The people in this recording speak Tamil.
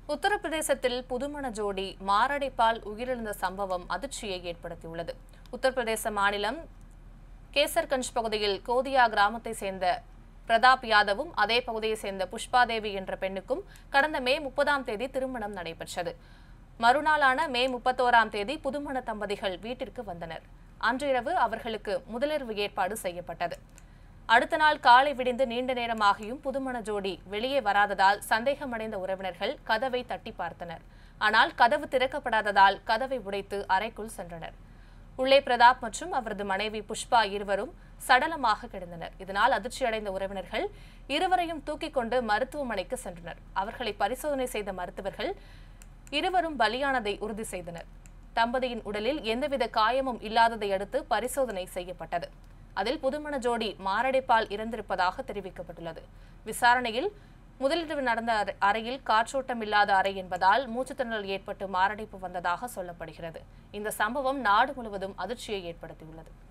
உத்தரப்பிரதேசத்தில் புதுமண ஜோடி மாரடைப்பால் உயிரிழந்த சம்பவம் அதிர்ச்சியை ஏற்படுத்தியுள்ளது உத்தரப்பிரதேச மாநிலம் கேசர்கஞ்ச் பகுதியில் கோதியா கிராமத்தை சேர்ந்த பிரதாப் யாதவும் அதே பகுதியை சேர்ந்த புஷ்பாதேவி என்ற பெண்ணுக்கும் கடந்த மே முப்பதாம் தேதி திருமணம் நடைபெற்றது மறுநாளான மே முப்பத்தோராம் தேதி புதுமண தம்பதிகள் வீட்டிற்கு வந்தனர் அன்றிரவு அவர்களுக்கு முதலிரவு ஏற்பாடு செய்யப்பட்டது அடுத்த நாள் காலை விடிந்து நீண்ட நேரமாகியும் புதுமண ஜோடி வெளியே வராததால் சந்தேகமடைந்த உறவினர்கள் கதவை தட்டி பார்த்தனர் ஆனால் கதவு திறக்கப்படாததால் கதவை உடைத்து அறைக்குள் சென்றனர் உள்ளே பிரதாப் மற்றும் அவரது மனைவி புஷ்பா இருவரும் சடலமாக கிடந்தனர் இதனால் அதிர்ச்சியடைந்த உறவினர்கள் இருவரையும் தூக்கிக் கொண்டு மருத்துவமனைக்கு சென்றனர் அவர்களை பரிசோதனை செய்த மருத்துவர்கள் இருவரும் பலியானதை உறுதி செய்தனர் தம்பதியின் உடலில் எந்தவித காயமும் இல்லாததை அடுத்து பரிசோதனை செய்யப்பட்டது அதில் புதுமண ஜோடி மாரடைப்பால் இறந்திருப்பதாக தெரிவிக்கப்பட்டுள்ளது விசாரணையில் முதலிரவு நடந்த அறை- அறையில் காற்றோட்டம் இல்லாத அறை என்பதால் மூச்சுத்திணறல் ஏற்பட்டு மாரடைப்பு வந்ததாக சொல்லப்படுகிறது இந்த சம்பவம் நாடு முழுவதும் அதிர்ச்சியை ஏற்படுத்தியுள்ளது